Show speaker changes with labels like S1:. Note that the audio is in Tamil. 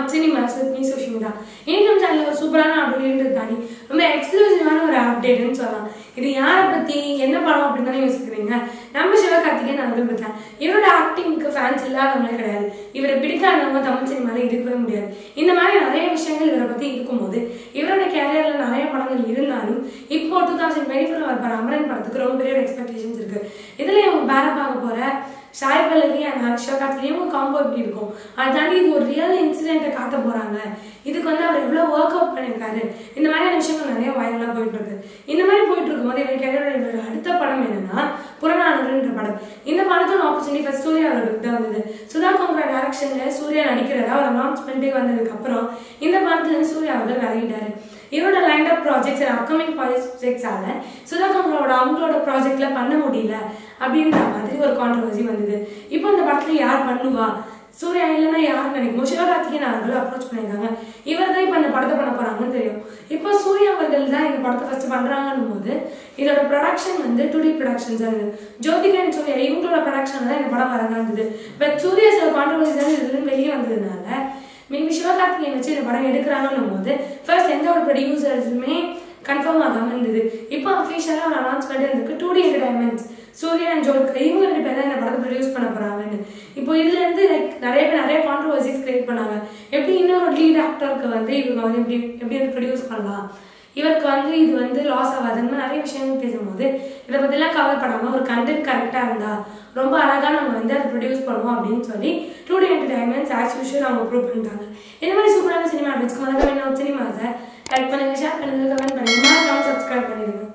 S1: not cinemas with me Sushmita இன்னைக்கு நம்ம சேனல்ல ஒரு சூப்பரான அப்டேட் தாண்டி ரொம்ப எக்ஸ்க்ளூசிவான ஒரு அப்டேட்னு சொல்லலாம் இது யாரை பத்தி என்ன படம் அப்படின்னு தானே யோசிக்கிறீங்க நம்ம சிவகார்த்திகேயன் அவர்கள் பத்தி தான் இவரோட ஆக்டிங்க்கு ஃபேன்ஸ் இல்லாதவங்களே கிடையாது இவரை பிடிக்காதவங்க தமிழ் சினிமால இருக்கவே முடியாது இந்த மாதிரி நிறைய விஷயங்கள் இவரை பத்தி இருக்கும்போது இவரோட கேரியர்ல நிறைய படங்கள் இருந்தாலும் இப்போ டூ தௌசண்ட் டுவெண்ட்டி ஃபோர் வர அமரன் படத்துக்கு ரொம்ப பெரிய எக்ஸ்பெக்டேஷன்ஸ் இருக்கு இதுல இவங்க பேர பார்க்க போற சாய் பல்லவி அண்ட் ஹர்ஷா கார்த்திலேயும் காம்போ எப்படி இருக்கும் அதை தாண்டி இது ஒரு ரியல் இன்சிடென்ட்டை காட்ட போறாங்க இதுக்கு வந்து அவர் எவ்வளவு ஒர்க் அவுட் பண்ணியிருக்காரு இந்த மாதிரியான விஷயங்கள் நிறைய வைரலா போயிட்டு இருக்கு இந்த மாதிரி போயிட்டு இருக்கும்போது இவர் கேரியரோட இவரோட அடுத்த படம் என்னன்னா புறநானூறுன்ற படம் இந்த படத்தோட ஆப்பர்ச்சுனிட்டி ஃபர்ஸ்ட் சூர்யா அவர்களுக்கு தான் வந்தது சுதா கோங்கரா டைரக்ஷன்ல சூர்யா நடிக்கிறதா ஒரு அனௌன்ஸ்மெண்ட்டே வந்ததுக்கு அப்புறம் இந்த படத்துல இருந்து சூர்யா அவர்கள் விலகிட்டாரு இவரோட லைண்ட் அப் ப்ராஜெக்ட்ஸ் அப்கமிங் ப்ராஜெக்ட்ஸால சுதா கோங்கரோட அவங்களோட ப்ராஜெக்ட்ல பண்ண முடியல அப்படின்ற மாதிரி ஒரு கான்ட்ரவர்சி வந்தது இப்போ இந்த படத்துல யார் பண்ணுவா சூர்யா இல்லைன்னா யாருன்னு நினைக்கும் சிவகார்த்திகேயன் அவர்கள் அப்ரோச் பண்ணியிருக்காங்க இவர் தான் இப்போ இந்த படத்தை பண்ண போறாங்கன்னு தெரியும் இப்போ சூர்யா அவர்கள் தான் இந்த படத்தை ஃபர்ஸ்ட் பண்றாங்கன்னும் போது இதோட ப்ரொடக்ஷன் வந்து டுடி ப்ரொடக்ஷன்ஸ் இருந்தது ஜோதிகா அண்ட் சூர்யா இவங்களோட ப்ரொடக்ஷன் தான் இந்த படம் வரதா இருந்தது பட் சூர்யா சில கான்ட்ரவர்சி தான் இதுல வெளியே வந்ததுனால மேபி சிவகார்த்திகேயன் வச்சு இந்த படம் எடுக்கிறாங்கன்னும் போது ஃபர்ஸ்ட் எந்த ஒரு ப்ரொடியூசர்ஸுமே கன்ஃபார்ம் ஆகாம இருந்தது இப்போ அஃபிஷியலாக ஒரு அனௌன்ஸ்மெண்ட் இருந்திருக்கு two D entertainments Suriya and Jyothika இவங்க ரெண்டு பேர் தான் இந்த படத்தை ப்ரொடியூஸ் பண்ண போறாங்கன்னு இப்போ இதுல இருந்து லைக் நிறைய பேர் நிறைய கான்ட்ரவர்சிஸ் கிரியேட் பண்ணாங்க எப்படி இன்னொரு லீட் ஆக்டருக்கு வந்து இவங்க வந்து எப்படி எப்படி வந்து ப்ரொடியூஸ் பண்ணலாம் இவருக்கு வந்து இது வந்து லாஸ் ஆகாது அந்த மாதிரி நிறைய விஷயங்கள் பேசும்போது இதை பற்றிலாம் கவலைப்படாம ஒரு கண்டென்ட் கரெக்டாக இருந்தா ரொம்ப அழகாக நம்ம வந்து அதை ப்ரொடியூஸ் பண்ணுவோம் அப்படின்னு சொல்லி two D entertainments as usual அவங்க ப்ரூவ் பண்ணிட்டாங்க இந்த மாதிரி சூப்பரான சினிமா அப்டேட்ஸ்க்கு மறக்காம என்ன சினிமாஸை லைக் பண்ணுங்க ஷேர் பண்ணுங்க கமெண்ட் பண்ணுங்க மறக்காம சப்ஸ்கிரைப் பண்ணிடுங்க